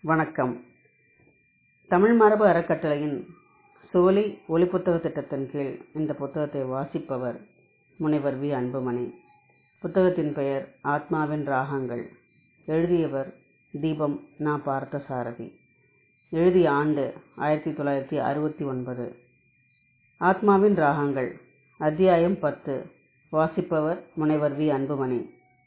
வணக்கம் தமிழ் மரபு அறக்கட்டளையின் சோலை ஒலிப்புத்தக திட்டத்தின் கீழ் இந்த புத்தகத்தை வாசிப்பவர் முனைவர் வி அன்புமணி புத்தகத்தின் பெயர் ஆத்மாவின் ராகங்கள் எழுதியவர் தீபம் நா பார்த்தசாரதி எழுதிய ஆண்டு ஆயிரத்தி தொள்ளாயிரத்தி அறுபத்தி ஒன்பது ஆத்மாவின் ராகங்கள் அத்தியாயம் பத்து வாசிப்பவர் முனைவர் வி அன்புமணி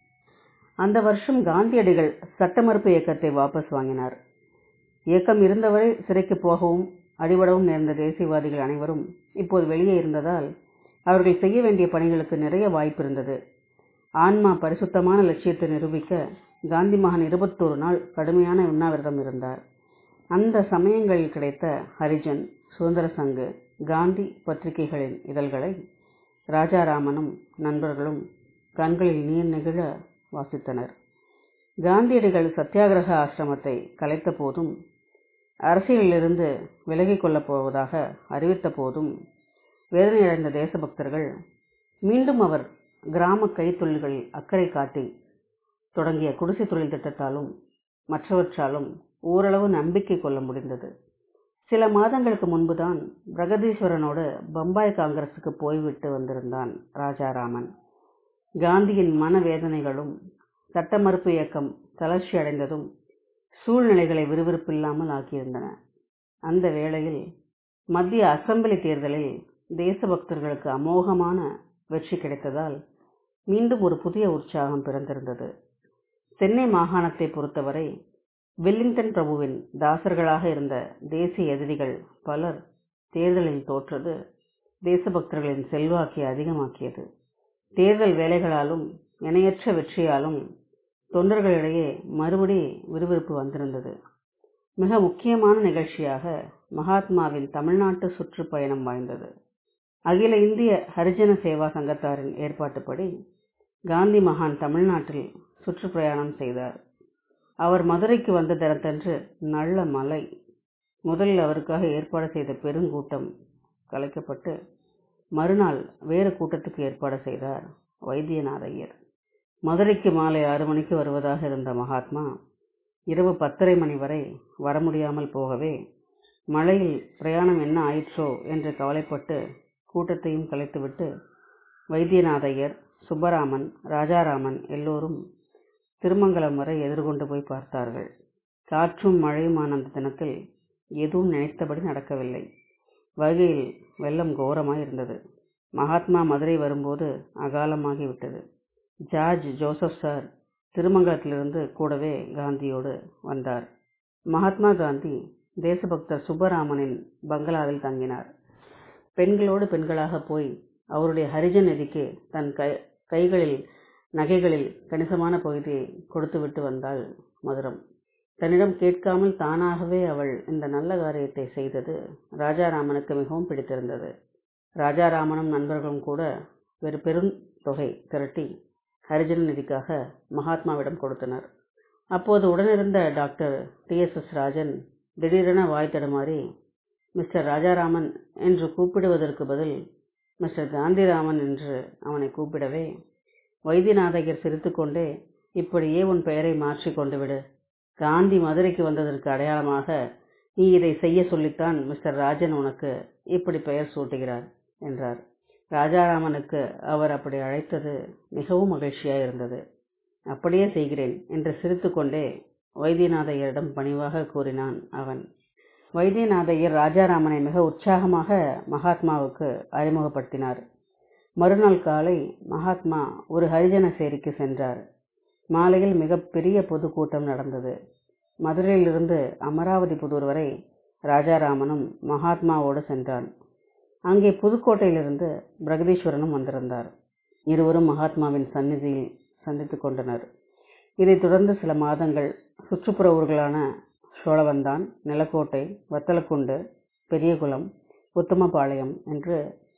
அந்த வருஷம் காந்தியடிகள் சட்ட மறுப்பு இயக்கத்தை வாபஸ் வாங்கினார் இயக்கம் இருந்தவரை சிறைக்கு போகவும் அடிபடவும் நேர்ந்த தேசியவாதிகள் அனைவரும் இப்போது வெளியே இருந்ததால் அவர்கள் செய்ய வேண்டிய பணிகளுக்கு நிறைய வாய்ப்பு இருந்தது ஆன்மா பரிசுத்தமான லட்சியத்தை நிரூபிக்க காந்தி மகன் இருபத்தோரு நாள் கடுமையான உண்ணாவிரதம் இருந்தார் அந்த சமயங்களில் கிடைத்த ஹரிஜன் சுதந்திர சங்கு காந்தி பத்திரிகைகளின் இதழ்களை ராஜாராமனும் நண்பர்களும் கண்களில் நீர் நெகிழ வாசித்தனர் காந்தியடிகள் சத்தியாகிரக ஆசிரமத்தை கலைத்த போதும் அரசியலிலிருந்து விலகிக் கொள்ளப் போவதாக அறிவித்த போதும் வேதனையடைந்த தேசபக்தர்கள் மீண்டும் அவர் கிராம கைத்தொழில்களில் அக்கறை காட்டி தொடங்கிய குடிசை தொழில் திட்டத்தாலும் மற்றவற்றாலும் ஓரளவு நம்பிக்கை கொள்ள முடிந்தது சில மாதங்களுக்கு முன்புதான் பிரகதீஸ்வரனோடு பம்பாய் காங்கிரசுக்கு போய்விட்டு வந்திருந்தான் ராஜாராமன் காந்தியின் மனவேதனைகளும் சட்ட மறுப்பு இயக்கம் தளர்ச்சி அடைந்ததும் சூழ்நிலைகளை விறுவிறுப்பில்லாமல் ஆக்கியிருந்தன அந்த வேளையில் மத்திய அசம்பிளி தேர்தலில் தேசபக்தர்களுக்கு அமோகமான வெற்றி கிடைத்ததால் மீண்டும் ஒரு புதிய உற்சாகம் பிறந்திருந்தது சென்னை மாகாணத்தை பொறுத்தவரை வெல்லிங்டன் பிரபுவின் தாசர்களாக இருந்த தேசிய எதிரிகள் பலர் தேர்தலில் தோற்றது தேசபக்தர்களின் செல்வாக்கை அதிகமாக்கியது தேர்தல் வேலைகளாலும் இணையற்ற வெற்றியாலும் தொண்டர்களிடையே மறுபடி விறுவிறுப்பு வந்திருந்தது மிக முக்கியமான நிகழ்ச்சியாக மகாத்மாவின் தமிழ்நாட்டு சுற்றுப்பயணம் வாய்ந்தது அகில இந்திய ஹரிஜன சேவா சங்கத்தாரின் ஏற்பாட்டுப்படி காந்தி மகான் தமிழ்நாட்டில் சுற்றுப்பிரயாணம் செய்தார் அவர் மதுரைக்கு வந்த தினத்தன்று நல்ல மழை முதலில் அவருக்காக ஏற்பாடு செய்த பெருங்கூட்டம் கலைக்கப்பட்டு மறுநாள் வேறு கூட்டத்துக்கு ஏற்பாடு செய்தார் வைத்தியநாத ஐயர் மதுரைக்கு மாலை ஆறு மணிக்கு வருவதாக இருந்த மகாத்மா இரவு பத்தரை மணி வரை வர முடியாமல் போகவே மழையில் பிரயாணம் என்ன ஆயிற்றோ என்று கவலைப்பட்டு கூட்டத்தையும் கலைத்துவிட்டு வைத்தியநாத ஐயர் சுப்பராமன் ராஜாராமன் எல்லோரும் திருமங்கலம் வரை எதிர்கொண்டு போய் பார்த்தார்கள் காற்றும் மழையுமான அந்த தினத்தில் எதுவும் நினைத்தபடி நடக்கவில்லை வைகையில் வெள்ளம் கோரமாய் இருந்தது மகாத்மா மதுரை வரும்போது அகாலமாகி விட்டது ஜார்ஜ் ஜோசப் சார் திருமங்கலத்திலிருந்து கூடவே காந்தியோடு வந்தார் மகாத்மா காந்தி தேசபக்தர் சுப்பராமனின் பங்களாவில் தங்கினார் பெண்களோடு பெண்களாக போய் அவருடைய ஹரிஜன் நிதிக்கு தன் கை கைகளில் நகைகளில் கணிசமான பகுதியை கொடுத்துவிட்டு வந்தாள் மதுரம் தன்னிடம் கேட்காமல் தானாகவே அவள் இந்த நல்ல காரியத்தை செய்தது ராஜாராமனுக்கு மிகவும் பிடித்திருந்தது ராஜாராமனும் நண்பர்களும் கூட ஒரு பெரும் தொகை திரட்டி ஹரிஜன் நிதிக்காக மகாத்மாவிடம் கொடுத்தனர் அப்போது உடனிருந்த doctor T S S Rajan திடீரென வாய் தடுமாறி மிஸ்டர் ராஜாராமன் என்று கூப்பிடுவதற்கு பதில் மிஸ்டர் காந்திராமன் என்று அவனை கூப்பிடவே வைத்தியநாதகர் சிரித்துக்கொண்டே இப்படியே உன் பெயரை மாற்றி கொண்டு விடு காந்தி மதுரைக்கு வந்ததற்கு அடையாளமாக நீ இதை செய்ய சொல்லித்தான் மிஸ்டர் ராஜன் உனக்கு இப்படி பெயர் சூட்டுகிறார் என்றார் ராஜாராமனுக்கு அவர் அப்படி அழைத்தது மிகவும் மகிழ்ச்சியாய் இருந்தது அப்படியே செய்கிறேன் என்று சிரித்துக்கொண்டே வைத்தியநாதையரிடம் பணிவாக கூறினான் அவன் வைத்தியநாதையர் ராஜாராமனை மிக உற்சாகமாக மகாத்மாவுக்கு அறிமுகப்படுத்தினார் மறுநாள் காலை மகாத்மா ஒரு ஹரிஜன சேரிக்கு சென்றார் மாலையில் மிகப்பெரிய பொதுக்கூட்டம் நடந்தது மதுரையிலிருந்து அமராவதி புதூர் வரை ராஜாராமனும் மகாத்மாவோடு சென்றான் அங்கே புதுக்கோட்டையிலிருந்து பிரகதீஸ்வரனும் வந்திருந்தார் இருவரும் மகாத்மாவின் சந்நிதியில் சந்தித்துக் கொண்டனர் இதைத் தொடர்ந்து சில மாதங்கள் சுற்றுப்புற ஊர்களான சோழவந்தான் நிலக்கோட்டை வத்தலக்குண்டு பெரியகுளம் உத்தமபாளையம் என்று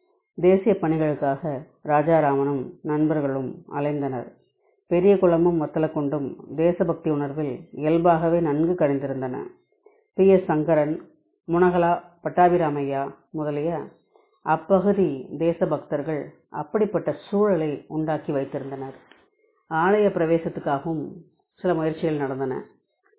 தேசிய பணிகளுக்காக ராஜாராமனும் நண்பர்களும் அலைந்தனர் பெரிய குளமும் வத்தலக்குண்டும் தேசபக்தி உணர்வில் இயல்பாகவே நன்கு கணிந்திருந்தன பி எஸ் சங்கரன் முனகலா பட்டாபிராமையா முதலிய அப்பகுதி தேசபக்தர்கள் அப்படிப்பட்ட சூழலை உண்டாக்கி வைத்திருந்தனர் ஆலய பிரவேசத்துக்காகவும் சில முயற்சிகள் நடந்தன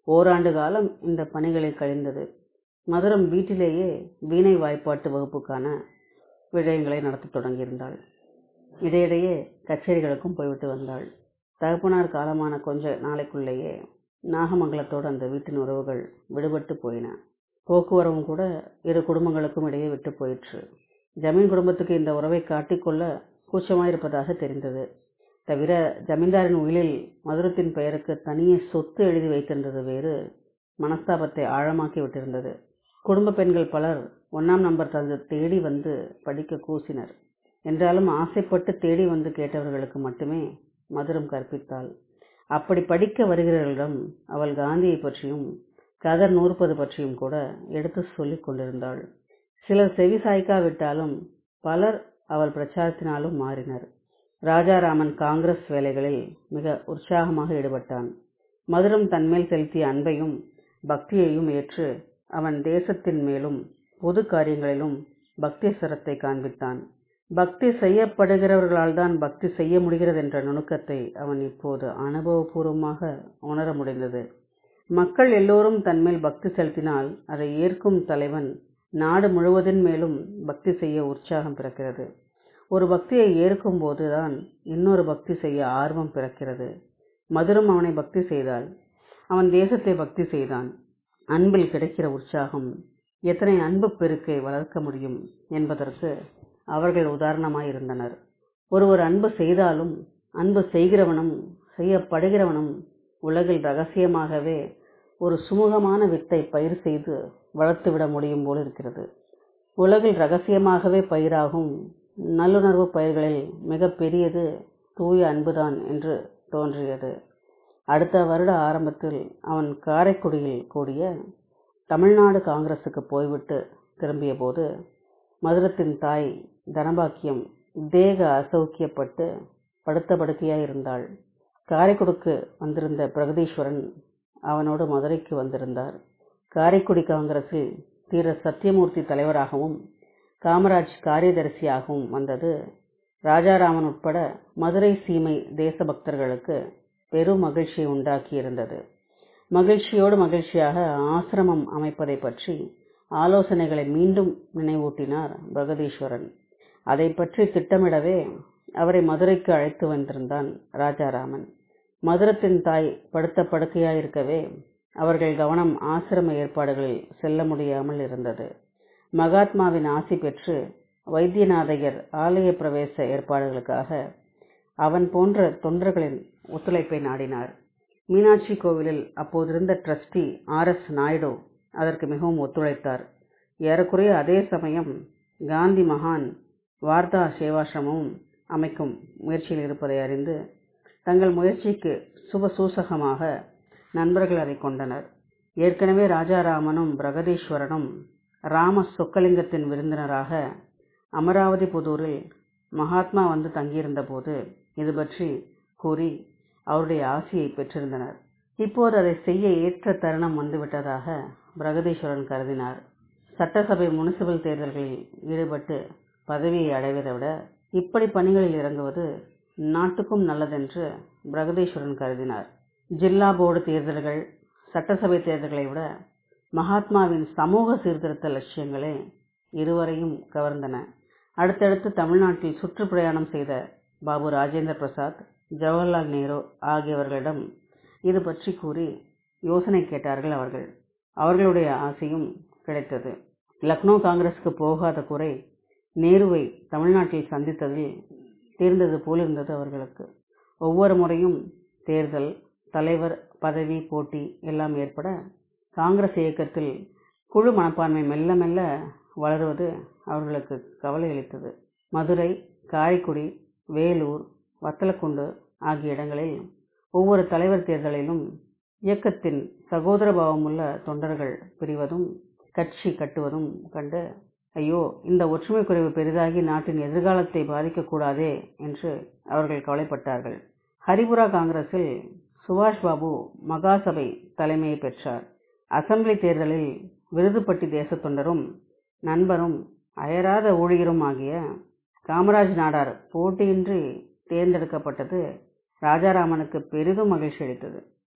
ஓராண்டு காலம் இந்த பணிகளில் கழிந்தது மதுரம் வீட்டிலேயே வீணை வாய்ப்பாட்டு வகுப்புக்கான விடயங்களை நடத்தத் தொடங்கியிருந்தாள் இடையிடையே கச்சேரிகளுக்கும் போய்விட்டு வந்தாள் தகப்பனார் காலமான கொஞ்ச நாளைக்குள்ளேயே நாகமங்கலத்தோடு அந்த வீட்டின் உறவுகள் விடுபட்டு போயின போக்குவரவும் கூட இரு குடும்பங்களுக்கும் இடையே விட்டு போயிற்று ஜமீன் குடும்பத்துக்கு இந்த உறவை காட்டிக்கொள்ள கூச்சமாயிருப்பதாக தெரிந்தது தவிர ஜமீன்தாரின் உயிலில் மதுரத்தின் பெயருக்கு தனியே சொத்து எழுதி வைத்திருந்தது வேறு மனஸ்தாபத்தை ஆழமாக்கி விட்டிருந்தது குடும்ப பெண்கள் பலர் ஒன்னாம் நம்பர் தந்து தேடி வந்து படிக்க கூசினர் என்றாலும் ஆசைப்பட்டு தேடி வந்து கேட்டவர்களுக்கு மட்டுமே மதுரம் கற்பித்தாள் அப்படி படிக்க வருகிறவர்களிடம் அவள் காந்தியை பற்றியும் கதர் நூற்பது பற்றியும் கூட எடுத்து சொல்லிக் கொண்டிருந்தாள் சிலர் செவி சாய்க்காவிட்டாலும் பலர் அவள் பிரச்சாரத்தினாலும் மாறினர் ராஜாராமன் காங்கிரஸ் வேலைகளில் மிக உற்சாகமாக ஈடுபட்டான் மதுரம் தன்மேல் செலுத்திய அன்பையும் பக்தியையும் ஏற்று அவன் தேசத்தின் மேலும் பொது காரியங்களிலும் பக்தி சரத்தை காண்பித்தான் பக்தி செய்யப்படுகிறவர்களால் தான் பக்தி செய்ய முடிகிறது என்ற நுணுக்கத்தை அவன் இப்போது அனுபவபூர்வமாக உணர முடிந்தது மக்கள் எல்லோரும் தன்மேல் பக்தி செலுத்தினால் அதை ஏற்கும் தலைவன் நாடு முழுவதின் மேலும் பக்தி செய்ய உற்சாகம் பிறக்கிறது ஒரு பக்தியை ஏற்கும் போதுதான் இன்னொரு பக்தி செய்ய ஆர்வம் பிறக்கிறது மதுரம் அவனை பக்தி செய்தால் அவன் தேசத்தை பக்தி செய்தான் அன்பில் கிடைக்கிற உற்சாகம் எத்தனை அன்பு பெருக்கை வளர்க்க முடியும் என்பதற்கு அவர்கள் உதாரணமாய் இருந்தனர் ஒருவர் அன்பு செய்தாலும் அன்பு செய்கிறவனும் செய்யப்படுகிறவனும் உலகில் ரகசியமாகவே ஒரு சுமூகமான வித்தை பயிர் செய்து வளர்த்துவிட முடியும் போல் இருக்கிறது உலகில் ரகசியமாகவே பயிராகும் நல்லுணர்வு பயிர்களில் மிக பெரியது தூய அன்புதான் என்று தோன்றியது அடுத்த வருட ஆரம்பத்தில் அவன் காரைக்குடியில் கூடிய தமிழ்நாடு காங்கிரசுக்கு போய்விட்டு திரும்பிய போது மதுரத்தின் தாய் தனபாக்கியம் தேக அசௌக்கியப்பட்டு படுத்த படுக்கையாயிருந்தாள் காரைக்குடிக்கு வந்திருந்த பிரகதீஸ்வரன் அவனோடு மதுரைக்கு வந்திருந்தார் காரைக்குடி காங்கிரஸில் தீர சத்தியமூர்த்தி தலைவராகவும் காமராஜ் காரியதரிசியாகவும் வந்தது ராஜாராமன் உட்பட மதுரை சீமை தேசபக்தர்களுக்கு பெரும் மகிழ்ச்சியை உண்டாக்கியிருந்தது மகிழ்ச்சியோடு மகிழ்ச்சியாக ஆசிரமம் அமைப்பதை பற்றி ஆலோசனைகளை மீண்டும் நினைவூட்டினார் பிரகதீஸ்வரன் அதை பற்றி திட்டமிடவே அவரை மதுரைக்கு அழைத்து வந்திருந்தான் ராஜாராமன் மதுரத்தின் தாய் படுத்த படுக்கையாயிருக்கவே அவர்கள் கவனம் ஆசிரம ஏற்பாடுகளில் செல்ல முடியாமல் இருந்தது மகாத்மாவின் ஆசி பெற்று வைத்தியநாதையர் ஆலய பிரவேச ஏற்பாடுகளுக்காக அவன் போன்ற தொண்டர்களின் ஒத்துழைப்பை நாடினார் மீனாட்சி கோவிலில் அப்போதிருந்த ட்ரஸ்டி ஆர் எஸ் நாயுடு அதற்கு மிகவும் ஒத்துழைத்தார் ஏறக்குறைய அதே சமயம் காந்தி மகான் வார்தா சேவாசிரமமும் அமைக்கும் முயற்சியில் இருப்பதை அறிந்து தங்கள் முயற்சிக்கு சுப சூசகமாக நண்பர்கள் அதை கொண்டனர் ஏற்கனவே ராஜாராமனும் பிரகதீஸ்வரனும் ராம சொக்கலிங்கத்தின் விருந்தினராக அமராவதி புதூரில் மகாத்மா வந்து தங்கியிருந்த போது இது பற்றி கூறி அவருடைய ஆசியை பெற்றிருந்தனர் இப்போது அதை செய்ய ஏற்ற தருணம் வந்துவிட்டதாக பிரகதீஸ்வரன் கருதினார் சட்டசபை முனிசிபல் தேர்தல்களில் ஈடுபட்டு பதவியை அடைவதை விட இப்படி பணிகளில் இறங்குவது நாட்டுக்கும் நல்லதென்று பிரகதீஸ்வரன் கருதினார் ஜில்லா போர்டு தேர்தல்கள் சட்டசபை தேர்தல்களை விட மகாத்மாவின் சமூக சீர்திருத்த லட்சியங்களே இருவரையும் கவர்ந்தன அடுத்தடுத்து தமிழ்நாட்டில் சுற்றுப்பிரயாணம் செய்த பாபு ராஜேந்திர பிரசாத் ஜவஹர்லால் நேரு ஆகியவர்களிடம் இது பற்றி கூறி யோசனை கேட்டார்கள் அவர்கள் அவர்களுடைய ஆசையும் கிடைத்தது லக்னோ காங்கிரஸுக்கு போகாத குறை நேருவை தமிழ்நாட்டில் சந்தித்ததில் தீர்ந்தது போலிருந்தது அவர்களுக்கு ஒவ்வொரு முறையும் தேர்தல் தலைவர் பதவி போட்டி எல்லாம் ஏற்பட காங்கிரஸ் இயக்கத்தில் குழு மனப்பான்மை மெல்ல மெல்ல வளருவது அவர்களுக்கு கவலை அளித்தது மதுரை காரைக்குடி வேலூர் வத்தலக்குண்டு ஆகிய இடங்களில் ஒவ்வொரு தலைவர் தேர்தலிலும் இயக்கத்தின் சகோதர பாவமுள்ள தொண்டர்கள் பிரிவதும் கட்சி கட்டுவதும் கண்டு ஐயோ இந்த ஒற்றுமை குறைவு பெரிதாகி நாட்டின் எதிர்காலத்தை பாதிக்கக்கூடாதே என்று அவர்கள் கவலைப்பட்டார்கள் ஹரிபுரா காங்கிரஸில் சுபாஷ் பாபு மகாசபை தலைமையை பெற்றார் அசம்பிளி தேர்தலில் விருதுப்பட்டி தேச தொண்டரும் நண்பரும் அயராத ஊழியரும் ஆகிய காமராஜ் நாடார் போட்டியின்றி தேர்ந்தெடுக்கப்பட்டது ராஜாராமனுக்கு பெரிதும் மகிழ்ச்சி அளித்தது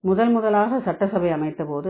முதல் முதலாக சட்டசபை அமைத்தபோது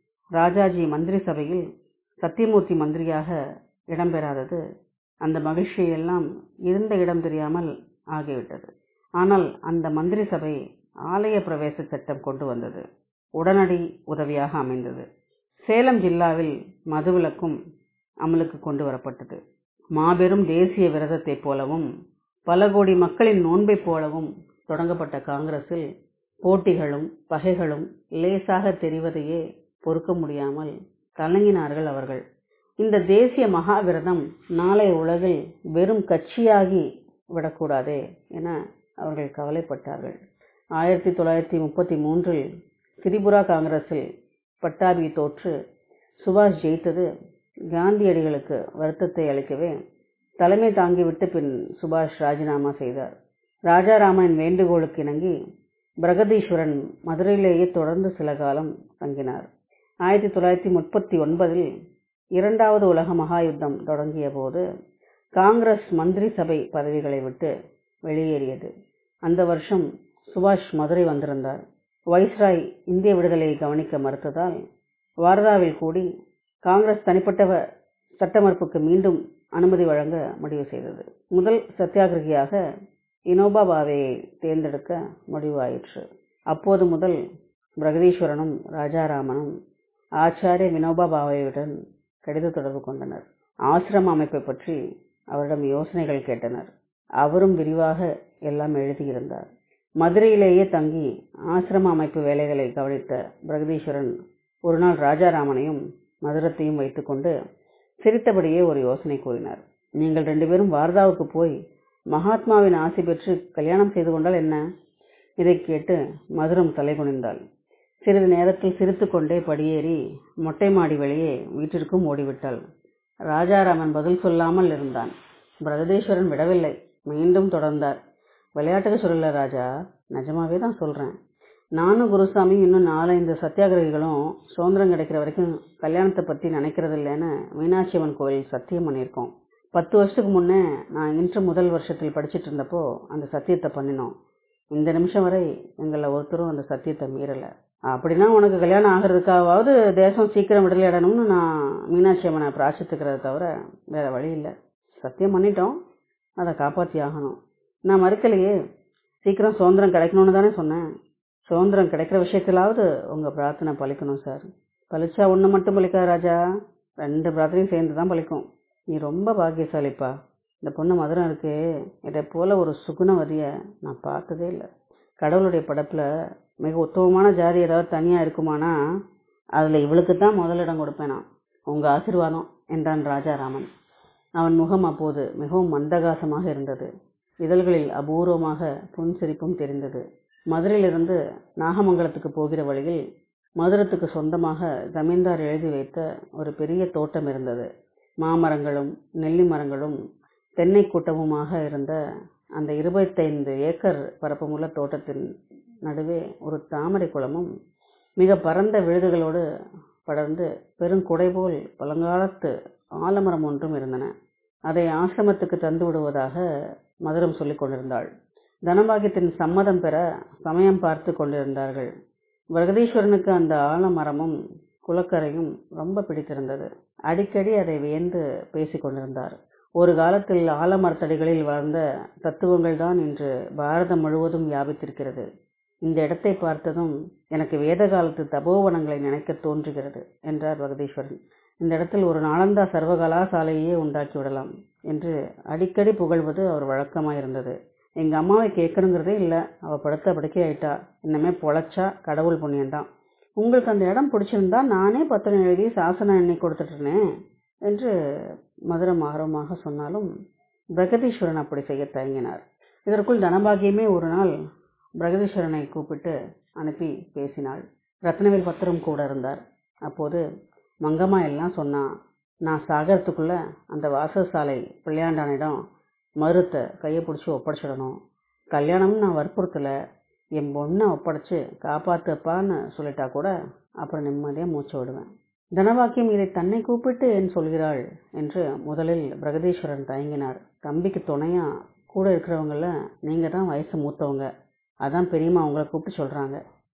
ராஜாஜி மந்திரி சபையில் சத்தியமூர்த்தி மந்திரியாக இடம்பெறாதது அந்த மகிழ்ச்சியெல்லாம் இருந்த இடம் தெரியாமல் ஆகிவிட்டது ஆனால் அந்த மந்திரி சபை ஆலய பிரவேச சட்டம் கொண்டு வந்தது உடனடி உதவியாக அமைந்தது சேலம் ஜில்லாவில் மதுவிலக்கும் அமலுக்கு கொண்டு வரப்பட்டது மாபெரும் தேசிய விரதத்தைப் போலவும் பல கோடி மக்களின் நோன்பைப் போலவும் தொடங்கப்பட்ட காங்கிரஸில் போட்டிகளும் பகைகளும் லேசாக தெரிவதையே பொறுக்க முடியாமல் கலங்கினார்கள் அவர்கள் இந்த தேசிய மகாவிரதம் நாளைய உலகில் வெறும் கட்சியாகி விடக்கூடாதே என அவர்கள் கவலைப்பட்டார்கள் ஆயிரத்தி தொள்ளாயிரத்தி முப்பத்தி மூன்றில் திரிபுரா காங்கிரஸில் பட்டாபி தோற்று சுபாஷ் ஜெயித்தது காந்தியடிகளுக்கு வருத்தத்தை அளிக்கவே தலைமை தாங்கிவிட்டு பின் சுபாஷ் ராஜினாமா செய்தார் ராஜாராமனின் வேண்டுகோளுக்கு இணங்கி பிரகதீஸ்வரன் மதுரையிலேயே தொடர்ந்து சில காலம் தங்கினார் ஆயிரத்தி தொள்ளாயிரத்தி முப்பத்தி ஒன்பதில் இரண்டாவது உலக மகா யுத்தம் தொடங்கிய போது காங்கிரஸ் மந்திரி சபை பதவிகளை விட்டு வெளியேறியது அந்த வருஷம் சுபாஷ் மதுரை வந்திருந்தார் வைஸ்ராய் இந்திய விடுதலையை கவனிக்க மறுத்ததால் வாரதாவில் கூடி காங்கிரஸ் தனிப்பட்ட சட்ட மறுப்புக்கு மீண்டும் அனுமதி வழங்க முடிவு செய்தது முதல் சத்தியாகிரகியாக இனோபா பாவேயை தேர்ந்தெடுக்க முடிவாயிற்று அப்போது முதல் பிரகதீஸ்வரனும் ராஜாராமனும் ஆச்சாரிய வினோபா பாவேயுடன் கடித தொடர்பு கொண்டனர் ஆசிரம அமைப்பை பற்றி அவரிடம் யோசனைகள் கேட்டனர் அவரும் விரிவாக எல்லாம் எழுதியிருந்தார் மதுரையிலேயே தங்கி ஆசிரம அமைப்பு வேலைகளை கவனித்த பிரகதீஸ்வரன் ஒரு நாள் ராஜாராமனையும் மதுரத்தையும் வைத்துக்கொண்டு சிரித்தபடியே ஒரு யோசனை கூறினார் நீங்கள் ரெண்டு பேரும் வார்தாவுக்கு போய் மகாத்மாவின் ஆசி பெற்று கல்யாணம் செய்து கொண்டால் என்ன இதை கேட்டு மதுரம் தலை குனிந்தாள் சிறிது நேரத்தில் சிரித்து கொண்டே படியேறி மொட்டை மாடி வெளியே வீட்டிற்கும் ஓடிவிட்டாள் ராஜாராமன் பதில் சொல்லாமல் இருந்தான் பிரகதீஸ்வரன் விடவில்லை மீண்டும் தொடர்ந்தார் விளையாட்டுக்கு சொல்லல ராஜா நிஜமாவே தான் சொல்றேன் நானும் குருசாமி இன்னும் நாலஞ்சு சத்தியாகிரகிகளும் சுதந்திரம் கிடைக்கிற வரைக்கும் கல்யாணத்தை பத்தி நினைக்கிறது இல்லைன்னு மீனாட்சி அம்மன் கோவில் சத்தியம் பண்ணியிருக்கோம் பத்து வருஷத்துக்கு முன்னே நான் இன்று முதல் வருஷத்தில் படிச்சிட்டு இருந்தப்போ அந்த சத்தியத்தை பண்ணினோம் இந்த நிமிஷம் வரை எங்களில் ஒருத்தரும் அந்த சத்தியத்தை மீறலை அப்படின்னா உனக்கு கல்யாணம் ஆகிறதுக்காவது தேசம் சீக்கிரம் விடுதலை அடையணும்னு நான் மீனாட்சி அம்மனை பிரார்த்தித்துக்கிறத தவிர வேற வழி இல்லை சத்தியம் பண்ணிட்டோம் அதை காப்பாற்றி ஆகணும் நான் மறுக்கலையே சீக்கிரம் சுதந்திரம் கிடைக்கணும்னு தானே சொன்னேன் சுதந்திரம் கிடைக்கிற விஷயத்திலாவது உங்கள் பிரார்த்தனை பலிக்கணும் சார் பலிச்சா ஒன்று மட்டும் பலிக்காது ராஜா ரெண்டு பிரார்த்தனையும் சேர்ந்து தான் பலிக்கும் நீ ரொம்ப பாக்கியசாலிப்பா இந்த பொண்ணு மதுரம் இருக்கு இதை போல ஒரு சுகுணவதியை நான் பார்த்ததே இல்லை கடவுளுடைய படத்தில் மிக உத்தமமான ஜாதி ஏதாவது தனியாக இருக்குமானா அதில் இவளுக்கு தான் முதலிடம் கொடுப்பேன் நான் உங்கள் ஆசிர்வாதம் என்றான் ராஜாராமன் அவன் முகம் அப்போது மிகவும் மந்தகாசமாக இருந்தது இதழ்களில் அபூர்வமாக புன்சிரிப்பும் தெரிந்தது மதுரையிலிருந்து நாகமங்கலத்துக்கு போகிற வழியில் மதுரத்துக்கு சொந்தமாக ஜமீன்தார் எழுதி வைத்த ஒரு பெரிய தோட்டம் இருந்தது மாமரங்களும் நெல்லி மரங்களும் தென்னை கூட்டமுமாக இருந்த அந்த இருபத்தைந்து ஏக்கர் பரப்பமுள்ள தோட்டத்தின் நடுவே ஒரு தாமரை குளமும் மிக பரந்த விழுதுகளோடு படர்ந்து பெருங்குடை போல் பழங்காலத்து ஆலமரம் ஒன்றும் இருந்தன அதை ஆசிரமத்துக்கு தந்து விடுவதாக மதுரம் சொல்லிக் கொண்டிருந்தாள் தனபாகியத்தின் சம்மதம் பெற சமயம் பார்த்து கொண்டிருந்தார்கள் பிரகதீஸ்வரனுக்கு அந்த ஆலமரமும் குளக்கரையும் ரொம்ப பிடித்திருந்தது அடிக்கடி அதை வியந்து பேசிக் கொண்டிருந்தார் ஒரு காலத்தில் ஆலமரத்தடிகளில் வளர்ந்த தத்துவங்கள் தான் இன்று பாரதம் முழுவதும் வியாபித்திருக்கிறது இந்த இடத்தை பார்த்ததும் எனக்கு வேத காலத்து தபோவனங்களை நினைக்க தோன்றுகிறது என்றார் பிரகதீஸ்வரன் இந்த இடத்தில் ஒரு நாளந்தா சர்வகலாசாலையே உண்டாக்கி விடலாம் என்று அடிக்கடி புகழ்வது அவர் வழக்கமாயிருந்தது எங்க அம்மாவை கேட்கணுங்கிறதே இல்லை அவ படுத்த படுக்கை ஆயிட்டா இன்னமே பொழைச்சா கடவுள் புண்ணியம்தான் உங்களுக்கு அந்த இடம் பிடிச்சிருந்தா நானே பத்திரம் எழுதி சாசனம் எண்ணி கொடுத்துட்டுனேன் என்று மதுரம் ஆர்வமாக சொன்னாலும் பிரகதீஸ்வரன் அப்படி செய்ய தயங்கினார் இதற்குள் தனபாகியமே ஒரு நாள் பிரகதீஸ்வரனை கூப்பிட்டு அனுப்பி பேசினாள் ரத்னவேல் பத்திரம் கூட இருந்தார் அப்போது மங்கம்மா எல்லாம் சொன்னா நான் சாகரத்துக்குள்ள அந்த வாசசாலை பிள்ளையாண்டானிடம் மருத்தை கையை பிடிச்சி ஒப்படைச்சிடணும் கல்யாணம்னு நான் வற்புறுத்தலை என் பொண்ணை ஒப்படைச்சு காப்பாத்துப்பான்னு சொல்லிட்டா கூட அப்புறம் நிம்மதியாக மூச்சு விடுவேன் தனவாக்கியம் இதை தன்னை கூப்பிட்டு ஏன் சொல்கிறாள் என்று முதலில் பிரகதீஸ்வரன் தயங்கினார் தம்பிக்கு துணையா கூட இருக்கிறவங்கள நீங்க தான் வயசு மூத்தவங்க அதான் பெரியம்மா உங்களை கூப்பிட்டு சொல்றாங்க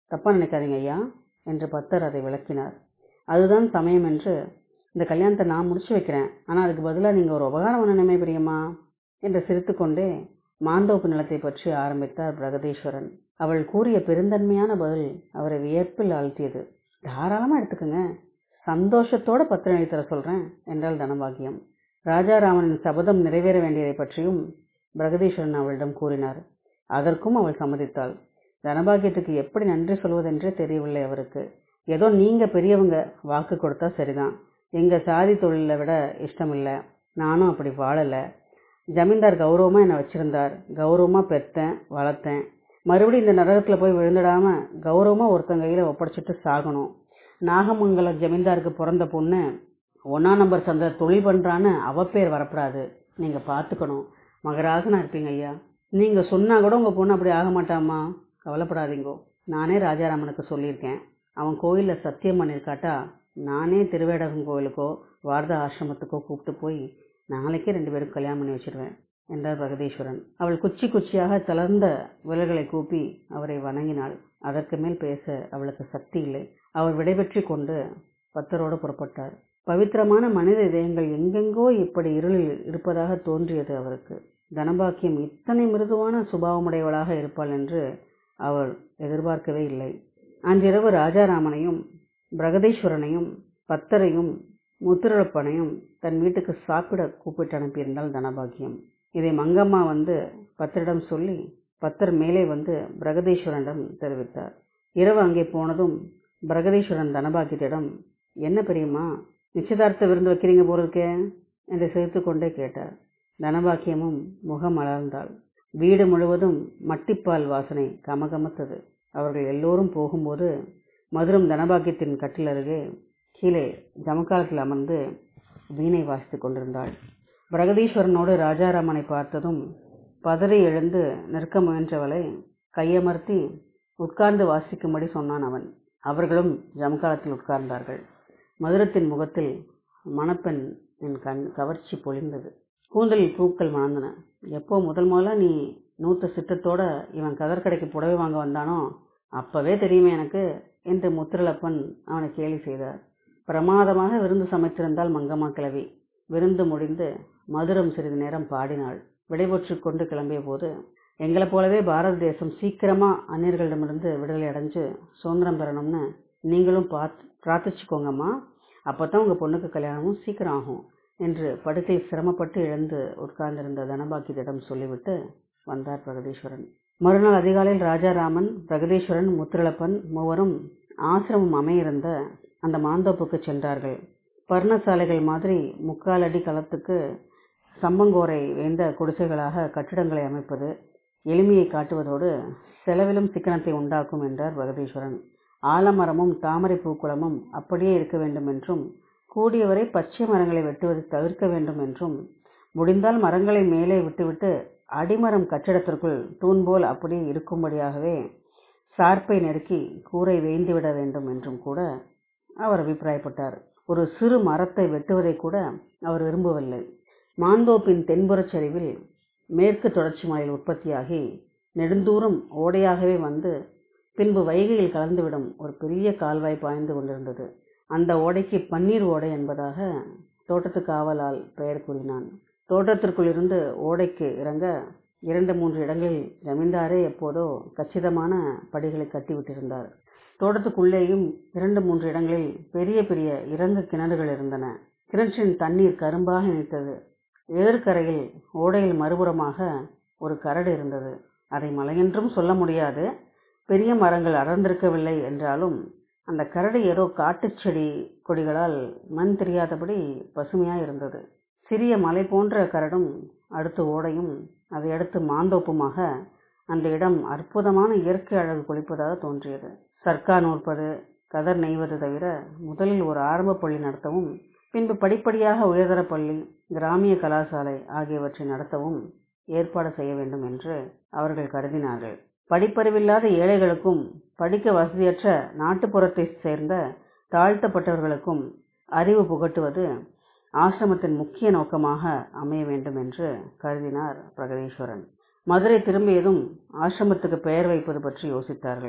தப்பா நினைக்காதீங்க ஐயா என்று பத்தர் அதை விளக்கினார் அதுதான் சமயம் என்று இந்த கல்யாணத்தை நான் முடிச்சு வைக்கிறேன் ஆனால் அதுக்கு பதிலாக நீங்கள் ஒரு உபகாரம் பண்ணணுமே பிரியம்மா என்று சிரித்துக்கொண்டே மாந்தோப்பு நிலத்தை பற்றி ஆரம்பித்தார் பிரகதீஸ்வரன் அவள் கூறிய பெருந்தன்மையான பதில் அவரை வியப்பில் ஆழ்த்தியது தாராளமாக எடுத்துக்கோங்க சந்தோஷத்தோட பத்திரம் எழுதி தர சொல்கிறேன் என்றாள் தனபாகியம் ராஜாராமனின் சபதம் நிறைவேற வேண்டியதை பற்றியும் பிரகதீஸ்வரன் அவளிடம் கூறினார் அதற்கும் அவள் சம்மதித்தாள் தனபாகியத்துக்கு எப்படி நன்றி சொல்வதென்றே தெரியவில்லை அவருக்கு ஏதோ நீங்க பெரியவங்க வாக்கு கொடுத்தா சரிதான் எங்க சாதி தொழிலை விட இஷ்டமில்லை நானும் அப்படி வாழலை ஜமீன்தார் கௌரவமா என்னை வச்சிருந்தார் கௌரவமா பெத்தேன் வளர்த்தேன் மறுபடியும் இந்த நரகத்துல போய் விழுந்துடாம கௌரவமா ஒருத்தன் கையில ஒப்படைச்சிட்டு சாகணும் நாகமங்கல ஜமீன்தாருக்கு பிறந்த பொண்ணு ஒன்னா நம்பர் சந்தை தொழில் பண்றான்னு அவ பேர் வரப்படாது நீங்க பாத்துக்கணும் மகராசனா இருப்பீங்க ஐயா நீங்க சொன்னா கூட உங்க பொண்ணு அப்படி ஆக மாட்டாமா கவலைப்படாதீங்கோ நானே ராஜாராமனுக்கு சொல்லியிருக்கேன் அவன் கோயில்ல சத்தியம் பண்ணியிருக்காட்டா நானே திருவேடகம் கோயிலுக்கோ வாரத ஆசிரமத்துக்கோ கூப்பிட்டு போய் நாளைக்கே ரெண்டு பேரும் கல்யாணம் பண்ணி வச்சிருவேன் என்றார் பிரகதீஸ்வரன் அவள் குச்சி குச்சியாக தளர்ந்த விரல்களை கூப்பி அவரை வணங்கினாள் அதற்கு மேல் பேச அவளுக்கு சக்தி இல்லை அவர் விடைபெற்றி கொண்டு பத்தரோடு புறப்பட்டார் பவித்திரமான மனித இதயங்கள் எங்கெங்கோ இப்படி இருளில் இருப்பதாக தோன்றியது அவருக்கு தனபாக்கியம் இத்தனை மிருதுவான சுபாவமுடையவளாக இருப்பாள் என்று அவள் எதிர்பார்க்கவே இல்லை அன்றிரவு ராஜாராமனையும் பிரகதீஸ்வரனையும் பத்தரையும் முத்துரப்பனையும் தன் வீட்டுக்கு சாப்பிட கூப்பிட்டு அனுப்பியிருந்தாள் தனபாக்கியம் இதை மங்கம்மா வந்து பத்தரிடம் சொல்லி பத்தர் மேலே வந்து பிரகதீஸ்வரனிடம் தெரிவித்தார் இரவு அங்கே போனதும் பிரகதீஸ்வரன் தனபாக்கியத்திடம் என்ன பெரியம்மா நிச்சயதார்த்த விருந்து வைக்கிறீங்க போறதுக்கே என்று சிரித்து கொண்டே கேட்டார் தனபாக்கியமும் முகம் மலர்ந்தாள் வீடு முழுவதும் மட்டிப்பால் வாசனை கமகமத்தது அவர்கள் எல்லோரும் போகும்போது மதுரம் தனபாக்கியத்தின் கட்டில் அருகே கீழே ஜமக்காலத்தில் அமர்ந்து வீணை வாசித்துக் கொண்டிருந்தாள் பிரகதீஸ்வரனோடு ராஜாராமனை பார்த்ததும் பதறி எழுந்து நிற்க முயன்றவளை கையமர்த்தி உட்கார்ந்து வாசிக்கும்படி சொன்னான் அவன் அவர்களும் ஜமக்காலத்தில் உட்கார்ந்தார்கள் மதுரத்தின் முகத்தில் மணப்பெண் என் கண் கவர்ச்சி பொழிந்தது கூந்தலில் பூக்கள் மணந்தன எப்போ முதல் முதல்ல நீ நூத்த சித்தத்தோட இவன் கதற்கடைக்கு புடவை வாங்க வந்தானோ அப்பவே தெரியுமே எனக்கு என்று முத்திரலப்பன் அவனை கேலி செய்தார் பிரமாதமாக விருந்து சமைத்திருந்தால் மங்கம்மா கிழவி விருந்து முடிந்து மதுரம் சிறிது நேரம் பாடினாள் விடைபெற்று கொண்டு கிளம்பிய போது எங்களை போலவே பாரத தேசம் சீக்கிரமா அந்நியர்களிடமிருந்து விடுதலை அடைஞ்சு சுதந்திரம் பெறணும்னு நீங்களும் பார்த்து பிரார்த்திச்சுக்கோங்கம்மா அப்பதான் உங்க பொண்ணுக்கு கல்யாணமும் சீக்கிரம் ஆகும் என்று படுக்கை சிரமப்பட்டு எழுந்து உட்கார்ந்திருந்த தனபாக்கியத்திடம் சொல்லிவிட்டு வந்தார் பிரகதீஸ்வரன் மறுநாள் அதிகாலையில் ராஜாராமன் பிரகதீஸ்வரன் முத்திரளப்பன் மூவரும் ஆசிரமம் அமையிருந்த அந்த மாந்தோப்புக்கு சென்றார்கள் பர்ணசாலைகள் மாதிரி முக்கால் அடி களத்துக்கு சம்பங்கோரை வேந்த குடிசைகளாக கட்டிடங்களை அமைப்பது எளிமையை காட்டுவதோடு செலவிலும் சிக்கனத்தை உண்டாக்கும் என்றார் பிரகதீஸ்வரன் ஆலமரமும் தாமரை பூக்குளமும் அப்படியே இருக்க வேண்டும் என்றும் கூடியவரை பச்சை மரங்களை வெட்டுவதை தவிர்க்க வேண்டும் என்றும் முடிந்தால் மரங்களை மேலே விட்டுவிட்டு அடிமரம் கட்டிடத்திற்குள் தூண் போல் அப்படியே இருக்கும்படியாகவே சார்பை நெருக்கி கூரை வேய்ந்துவிட வேண்டும் என்றும் கூட அவர் அபிப்பிராயப்பட்டார் ஒரு சிறு மரத்தை வெட்டுவதை கூட அவர் விரும்பவில்லை மாந்தோப்பின் தென்புறச் சரிவில் மேற்கு தொடர்ச்சி மலையில் உற்பத்தியாகி நெடுந்தூரம் ஓடையாகவே வந்து பின்பு வைகையில் கலந்துவிடும் ஒரு பெரிய கால்வாய் பாய்ந்து கொண்டிருந்தது அந்த ஓடைக்கு பன்னீர் ஓடை என்பதாக தோட்டத்து காவலால் பெயர் கூறினான் தோட்டத்திற்குள் இருந்து ஓடைக்கு இறங்க இரண்டு மூன்று இடங்களில் ஜமீன்தாரே எப்போதோ கச்சிதமான படிகளை கட்டிவிட்டிருந்தார் தோட்டத்துக்குள்ளேயும் இரண்டு மூன்று இடங்களில் பெரிய பெரிய இறங்கு கிணறுகள் இருந்தன கிணற்றின் தண்ணீர் கரும்பாக இணைத்தது எதிர்கரையில் ஓடையில் மறுபுறமாக ஒரு கரடு இருந்தது அதை மலையென்றும் சொல்ல முடியாது பெரிய மரங்கள் அடர்ந்திருக்கவில்லை என்றாலும் அந்த கரடு ஏதோ காட்டுச் செடி கொடிகளால் மண் தெரியாதபடி பசுமையாய் இருந்தது சிறிய மலை போன்ற கரடும் அடுத்து ஓடையும் அதை அடுத்து மாந்தோப்புமாக அந்த இடம் அற்புதமான இயற்கை அழகு கொளிப்பதாக தோன்றியது சர்க்கா நூற்பது கதர் நெய்வது தவிர முதலில் ஒரு ஆரம்ப பள்ளி நடத்தவும் பின்பு படிப்படியாக உயர்தர பள்ளி கிராமிய கலாசாலை ஆகியவற்றை நடத்தவும் ஏற்பாடு செய்ய வேண்டும் என்று அவர்கள் கருதினார்கள் படிப்பறிவில்லாத ஏழைகளுக்கும் படிக்க வசதியற்ற நாட்டுப்புறத்தை சேர்ந்த தாழ்த்தப்பட்டவர்களுக்கும் அறிவு புகட்டுவது ஆசிரமத்தின் முக்கிய நோக்கமாக அமைய வேண்டும் என்று கருதினார் பிரகதீஸ்வரன் மதுரை திரும்பியதும் ஆசிரமத்துக்கு பெயர் வைப்பது பற்றி யோசித்தார்கள்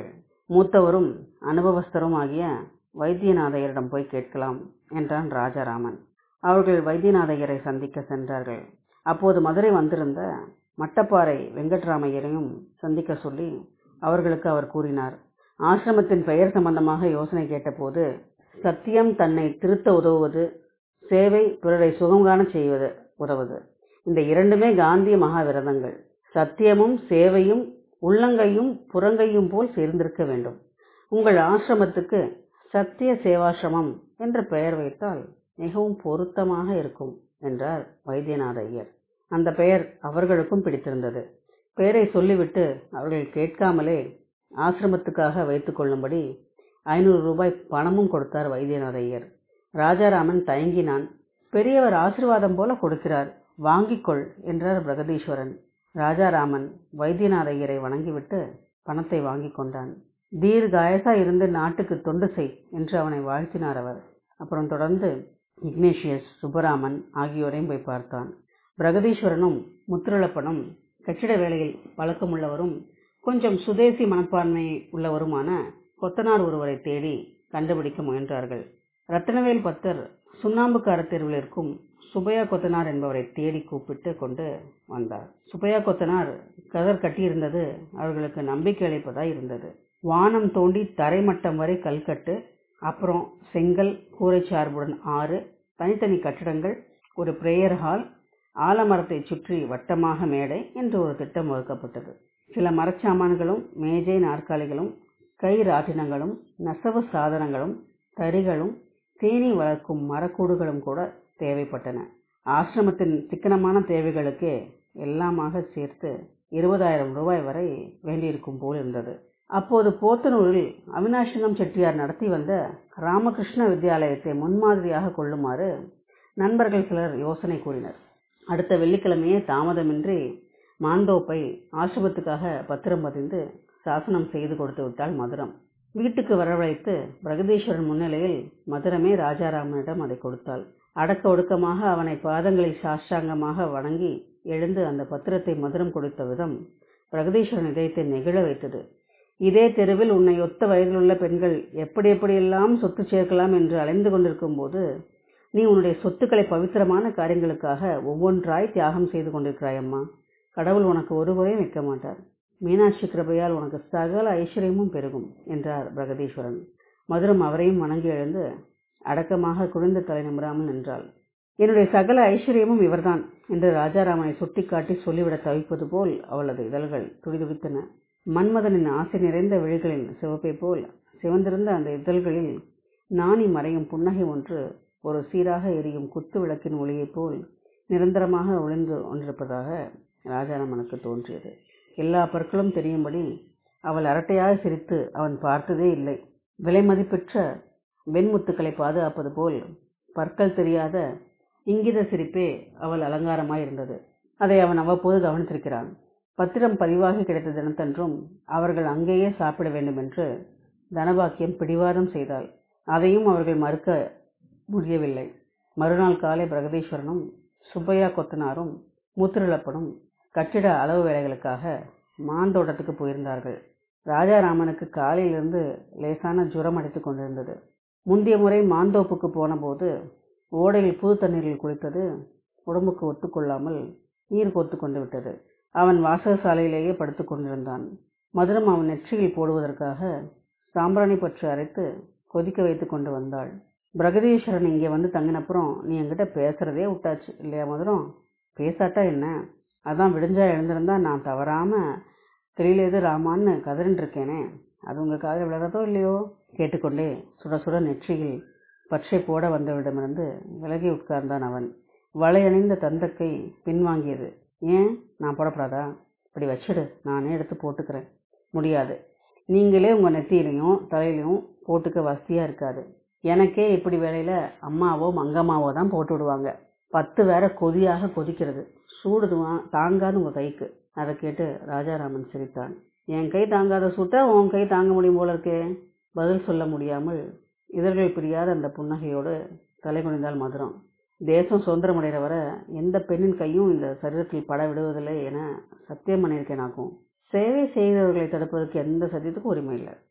மூத்தவரும் அனுபவஸ்தரும் ஆகிய வைத்தியநாதையரிடம் போய் கேட்கலாம் என்றான் ராஜாராமன் அவர்கள் வைத்தியநாதையரை சந்திக்க சென்றார்கள் அப்போது மதுரை வந்திருந்த மட்டப்பாறை வெங்கட்ராமையரையும் சந்திக்க சொல்லி அவர்களுக்கு அவர் கூறினார் ஆசிரமத்தின் பெயர் சம்பந்தமாக யோசனை கேட்டபோது சத்தியம் தன்னை திருத்த உதவுவது சேவை பிறரை சுகம் காண செய்வது உதவுது இந்த இரண்டுமே காந்திய மகாவிரதங்கள் சத்தியமும் சேவையும் உள்ளங்கையும் புறங்கையும் போல் சேர்ந்திருக்க வேண்டும் உங்கள் ஆசிரமத்துக்கு சத்திய சேவாசிரமம் என்ற பெயர் வைத்தால் மிகவும் பொருத்தமாக இருக்கும் என்றார் வைத்தியநாத ஐயர் அந்த பெயர் அவர்களுக்கும் பிடித்திருந்தது பெயரை சொல்லிவிட்டு அவர்கள் கேட்காமலே ஆசிரமத்துக்காக வைத்துக் கொள்ளும்படி ஐநூறு ரூபாய் பணமும் கொடுத்தார் வைத்தியநாத ஐயர் ராஜாராமன் தயங்கினான் பெரியவர் ஆசிர்வாதம் போல கொடுக்கிறார் வாங்கிக்கொள் என்றார் பிரகதீஸ்வரன் ராஜாராமன் வைத்தியநாத ஐயரை வணங்கிவிட்டு பணத்தை வாங்கி கொண்டான் தீர்காயசா இருந்து நாட்டுக்கு தொண்டு செய் என்று அவனை வாழ்த்தினார் அவர் அப்புறம் தொடர்ந்து இக்னேஷியஸ் சுப்பராமன் ஆகியோரையும் போய் பார்த்தான் பிரகதீஸ்வரனும் முத்துரளப்பனும் கட்டிட வேலையில் பழக்கமுள்ளவரும் கொஞ்சம் சுதேசி மனப்பான்மை உள்ளவருமான கொத்தனார் ஒருவரை தேடி கண்டுபிடிக்க முயன்றார்கள் ரத்னவேல் பத்தர் சுண்ணாம்புக்கார தெருவில் இருக்கும் சுபையா கொத்தனார் என்பவரை தேடி கூப்பிட்டு கொண்டு வந்தார் சுபையா கொத்தனார் கதர் கட்டியிருந்தது அவர்களுக்கு நம்பிக்கை அளிப்பதாய் இருந்தது வானம் தோண்டி தரைமட்டம் வரை கல்கட்டு அப்புறம் செங்கல் கூரை சார்புடன் ஆறு தனித்தனி கட்டிடங்கள் ஒரு பிரேயர் ஹால் ஆலமரத்தை சுற்றி வட்டமாக மேடை என்று ஒரு திட்டம் வகுக்கப்பட்டது சில மரச்சாமான்களும் மேஜை நாற்காலிகளும் கை ராட்டினங்களும் நெசவு சாதனங்களும் தறிகளும் தேனீ வளர்க்கும் மரக்கூடுகளும் கூட தேவைப்பட்டன ஆசிரமத்தின் சிக்கனமான தேவைகளுக்கே எல்லாமாக சேர்த்து இருபதாயிரம் ரூபாய் வரை வேண்டியிருக்கும் போல் இருந்தது அப்போது போத்தனூரில் அவினாசிங்கம் செட்டியார் நடத்தி வந்த ராமகிருஷ்ண வித்யாலயத்தை முன்மாதிரியாக கொள்ளுமாறு நண்பர்கள் சிலர் யோசனை கூறினர் அடுத்த வெள்ளிக்கிழமையே தாமதமின்றி மாந்தோப்பை ஆசிரமத்துக்காக பத்திரம் பதிந்து சாசனம் செய்து கொடுத்து விட்டாள் மதுரம் வீட்டுக்கு வரவழைத்து பிரகதீஸ்வரன் முன்னிலையில் மதுரமே ராஜாராமனிடம் அதை கொடுத்தாள் அடக்க ஒடுக்கமாக அவனை பாதங்களில் சாஷ்டாங்கமாக வணங்கி எழுந்து அந்த பத்திரத்தை மதுரம் கொடுத்த விதம் பிரகதீஸ்வரன் இதயத்தை நெகிழ வைத்தது இதே தெருவில் உன்னை ஒத்த வயதிலுள்ள பெண்கள் எப்படி எப்படியெல்லாம் சொத்து சேர்க்கலாம் என்று அலைந்து கொண்டிருக்கும் போது நீ உன்னுடைய சொத்துக்களை பவித்திரமான காரியங்களுக்காக ஒவ்வொன்றாய் தியாகம் செய்து கொண்டிருக்கிறாய் அம்மா கடவுள் உனக்கு ஒரு குறையும் வைக்க மாட்டார் மீனாட்சி கிருபையால் உனக்கு சகல ஐஸ்வர்யமும் பெருகும் என்றார் பிரகதீஸ்வரன் மதுரம் அவரையும் வணங்கி எழுந்து அடக்கமாக குளிர்ந்த தலை நிமிராமல் நின்றாள் என்னுடைய சகல ஐஸ்வர்யமும் இவர்தான் என்று ராஜாராமனை சுட்டிக்காட்டி சொல்லிவிட தவிப்பது போல் அவளது இதழ்கள் துடிதுடித்தன மன்மதனின் ஆசை நிறைந்த விழிகளின் சிவப்பை போல் சிவந்திருந்த அந்த இதழ்களில் நாணி மறையும் புன்னகை ஒன்று ஒரு சீராக எரியும் குத்து விளக்கின் ஒளியைப் போல் நிரந்தரமாக ஒளிந்து கொண்டிருப்பதாக ராஜாராமனுக்கு தோன்றியது எல்லா பற்களும் தெரியும்படி அவள் அரட்டையாக சிரித்து அவன் பார்த்ததே இல்லை விலை மதிப்பெற்ற வெண்முத்துக்களை பாதுகாப்பது போல் பற்கள் தெரியாத இங்கித சிரிப்பே அவள் அலங்காரமாயிருந்தது அதை அவன் அவ்வப்போது கவனித்திருக்கிறான் பத்திரம் பதிவாகி கிடைத்த தினத்தன்றும் அவர்கள் அங்கேயே சாப்பிட வேண்டும் என்று தனபாக்கியம் பிடிவாதம் செய்தாள் அதையும் அவர்கள் மறுக்க முடியவில்லை மறுநாள் காலை பிரகதீஸ்வரனும் சுப்பையா கொத்தனாரும் மூத்திரளப்பனும் கட்டிட அளவு வேலைகளுக்காக மாந்தோட்டத்துக்கு போயிருந்தார்கள் ராஜாராமனுக்கு காலையிலிருந்து லேசான ஜுரம் அடித்துக் கொண்டிருந்தது முந்தைய முறை மாந்தோப்புக்கு போனபோது ஓடையில் புது தண்ணீரில் குளித்தது உடம்புக்கு ஒத்துக்கொள்ளாமல் நீர் கோத்து கொண்டு விட்டது அவன் வாசகசாலையிலேயே படுத்துக் கொண்டிருந்தான் மதுரம் அவன் நெற்றியில் போடுவதற்காக சாம்பிராணி பற்று அரைத்து கொதிக்க வைத்து கொண்டு வந்தாள் பிரகதீஸ்வரன் இங்கே வந்து தங்கினப்புறம் நீ என்கிட்ட பேசுறதே விட்டாச்சு இல்லையா மதுரம் பேசாட்டா என்ன அதான் விடிஞ்சா எழுந்திருந்தா நான் தவறாம தெரியலேது ராமான்னு கதறின்னு இருக்கேனே அது உங்களுக்காக விளறதோ இல்லையோ கேட்டுக்கொண்டே சுட சுட நெற்றியில் பற்றை போட வந்தவரிடமிருந்து விலகி உட்கார்ந்தான் அவன் வளையணிந்த தந்தக்கை பின்வாங்கியது ஏன் நான் போடப்படாதா இப்படி வச்சிடு நானே எடுத்து போட்டுக்கிறேன் முடியாது நீங்களே உங்கள் நெத்தியிலையும் தலையிலையும் போட்டுக்க வசதியாக இருக்காது எனக்கே இப்படி வேலையில் அம்மாவோ மங்கம்மாவோ தான் போட்டு விடுவாங்க பத்து வேற கொதியாக கொதிக்கிறது சூடுதுவா தாங்காது உங்கள் கைக்கு அதை கேட்டு ராஜாராமன் சிரித்தான் என் கை தாங்காத சூட்டை உன் கை தாங்க முடியும் போல இருக்கே பதில் சொல்ல முடியாமல் இதழ்கள் பிரியாத அந்த புன்னகையோடு தலை குனிந்தால் மதுரம் தேசம் சுதந்திரம் அடைகிற வர எந்த பெண்ணின் கையும் இந்த சரீரத்தில் பட விடுவதில்லை என சத்தியம் பண்ணியிருக்கேனாக்கும் சேவை செய்கிறவர்களை தடுப்பதற்கு எந்த சத்தியத்துக்கும் உரிமை இல்லை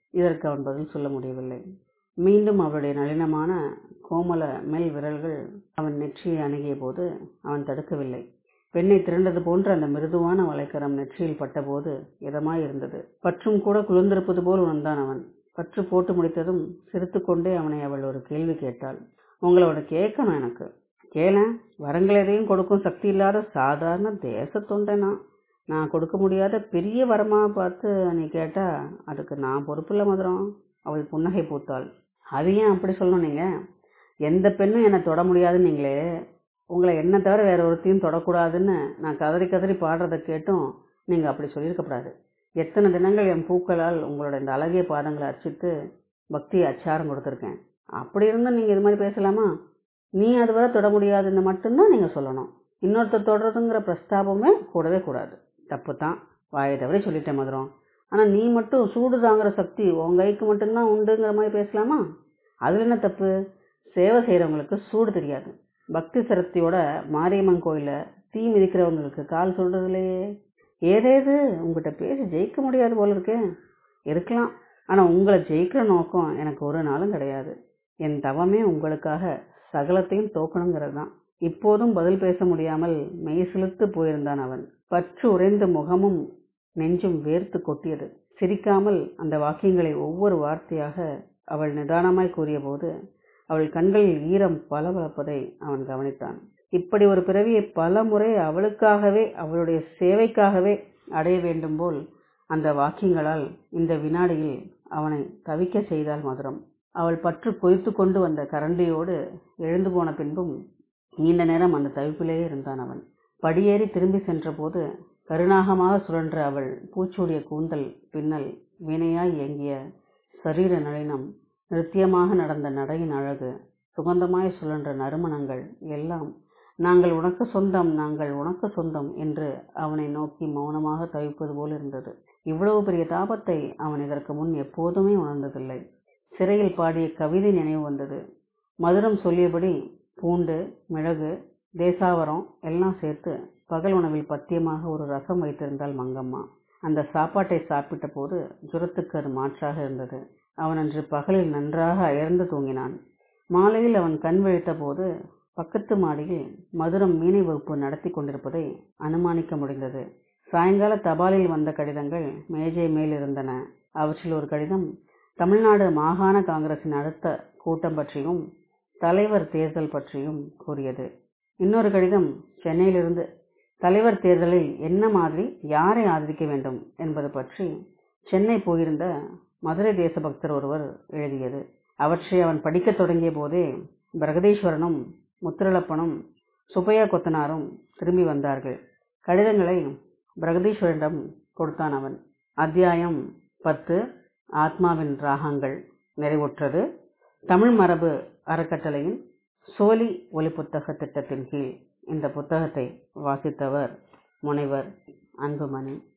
இதற்கு அவன் பதில் சொல்ல முடியவில்லை மீண்டும் அவளுடைய நளினமான கோமல மெல் விரல்கள் அவன் நெற்றியை அணுகிய போது அவன் தடுக்கவில்லை பெண்ணை திரண்டது போன்ற அந்த மிருதுவான வளைக்கரம் நெற்றியில் பட்டபோது இதமாய் இருந்தது பற்றும் கூட குளிர்ந்திருப்பது போல் உணர்ந்தான் அவன் பற்று போட்டு முடித்ததும் சிரித்துக்கொண்டே அவனை அவள் ஒரு கேள்வி கேட்டாள் உங்களோட கேட்கணும் எனக்கு கேளேன் வரங்கள் எதையும் கொடுக்கும் சக்தி இல்லாத சாதாரண தேச தொண்டனா நான் கொடுக்க முடியாத பெரிய வரமா பார்த்து நீ கேட்டா அதுக்கு நான் பொறுப்பில்ல மதுரம் அவள் புன்னகை பூத்தாள் அது ஏன் அப்படி சொல்லணும் நீங்க எந்த பெண்ணும் என்னை தொட முடியாதுன்னு நீங்களே உங்களை என்ன தவிர வேற ஒருத்தையும் தொடக்கூடாதுன்னு நான் கதறி கதறி பாடுறதை கேட்டும் நீங்க அப்படி சொல்லியிருக்கப்படாது எத்தனை தினங்கள் என் பூக்களால் உங்களோட இந்த அழகிய பாதங்களை அர்ச்சித்து பக்தி அச்சாரம் கொடுத்துருக்கேன் அப்படி இருந்தும் நீங்க இது மாதிரி பேசலாமா நீ அது வரை தொட முடியாதுன்னு மட்டும்தான் நீங்க சொல்லணும் இன்னொருத்தர் தொடர்றதுங்கிற பிரஸ்தாபமே கூடவே கூடாது தப்பு தான் வாயை தவறி சொல்லிட்டேன் மதுரம் ஆனா நீ மட்டும் சூடு தாங்குற சக்தி உன் கைக்கு மட்டும்தான் உண்டுங்கிற மாதிரி பேசலாமா அதுல என்ன தப்பு சேவை செய்யறவங்களுக்கு சூடு தெரியாது பக்தி சரத்தியோட மாரியம்மன் கோயில தீ மிதிக்கிறவங்களுக்கு கால் சொல்றது இல்லையே ஏதேது உங்ககிட்ட பேசி ஜெயிக்க முடியாது போல இருக்கு இருக்கலாம் ஆனா உங்களை ஜெயிக்கிற நோக்கம் எனக்கு ஒரு நாளும் கிடையாது என் தவமே உங்களுக்காக சகலத்தையும் தோக்கணுங்கிறது தான் இப்போதும் பதில் பேச முடியாமல் மெய் சிலுத்து போயிருந்தான் அவன் பற்று உறைந்த முகமும் நெஞ்சும் வேர்த்து கொட்டியது சிரிக்காமல் அந்த வாக்கியங்களை ஒவ்வொரு வார்த்தையாக அவள் நிதானமாய் கூறியபோது அவள் கண்களில் ஈரம் பளபளப்பதை அவன் கவனித்தான் இப்படி ஒரு பிறவியை பல முறை அவளுக்காகவே அவளுடைய சேவைக்காகவே அடைய வேண்டும் போல் அந்த வாக்கியங்களால் இந்த வினாடியில் அவனை தவிக்க செய்தாள் மதுரம் அவள் பற்று கொய்த்து கொண்டு வந்த கரண்டியோடு எழுந்து போன பின்பும் நீண்ட நேரம் அந்த தவிப்பிலேயே இருந்தான் அவன் படியேறி திரும்பி சென்றபோது கருணாகமாக சுழன்ற அவள் பூச்சூடிய கூந்தல் பின்னல் வீணையாய் இயங்கிய சரீர நளினம் நிருத்தியமாக நடந்த நடையின் அழகு சுகந்தமாய் சுழன்ற நறுமணங்கள் எல்லாம் நாங்கள் உனக்கு சொந்தம் நாங்கள் உனக்கு சொந்தம் என்று அவனை நோக்கி மௌனமாக தவிப்பது போல் இருந்தது இவ்வளவு பெரிய தாபத்தை அவன் இதற்கு முன் எப்போதுமே உணர்ந்ததில்லை சிறையில் பாடிய கவிதை நினைவு வந்தது மதுரம் சொல்லியபடி பூண்டு மிளகு தேசாவரம் எல்லாம் சேர்த்து பகல் உணவில் பத்தியமாக ஒரு ரசம் வைத்திருந்தாள் மங்கம்மா அந்த சாப்பாட்டை சாப்பிட்ட போது ஜுரத்துக்கு அது மாற்றாக இருந்தது அவன் அன்று பகலில் நன்றாக அயர்ந்து தூங்கினான் மாலையில் அவன் கண் விழித்த போது பக்கத்து மாடியில் மதுரம் மீனை வகுப்பு நடத்தி கொண்டிருப்பதை அனுமானிக்க முடிந்தது சாயங்கால தபாலில் வந்த கடிதங்கள் மேஜை மேல் இருந்தன அவற்றில் ஒரு கடிதம் தமிழ்நாடு மாகாண காங்கிரசின் அடுத்த கூட்டம் பற்றியும் தலைவர் தேர்தல் பற்றியும் கூறியது இன்னொரு கடிதம் சென்னையிலிருந்து தலைவர் தேர்தலில் என்ன மாதிரி யாரை ஆதரிக்க வேண்டும் என்பது பற்றி சென்னை போயிருந்த மதுரை தேசபக்தர் ஒருவர் எழுதியது அவற்றை அவன் படிக்கத் தொடங்கிய போதே பிரகதீஸ்வரனும் முத்திரலப்பனும் சுப்பையா கொத்தனாரும் திரும்பி வந்தார்கள் கடிதங்களை பிரகதீஸ்வரனிடம் கொடுத்தான் அவன் அத்தியாயம் பத்து ஆத்மாவின் ராகங்கள் நிறைவுற்றது தமிழ் மரபு அறக்கட்டளையின் சோலி ஒலி புத்தக திட்டத்தின் கீழ் இந்த புத்தகத்தை வாசித்தவர் முனைவர் அன்புமணி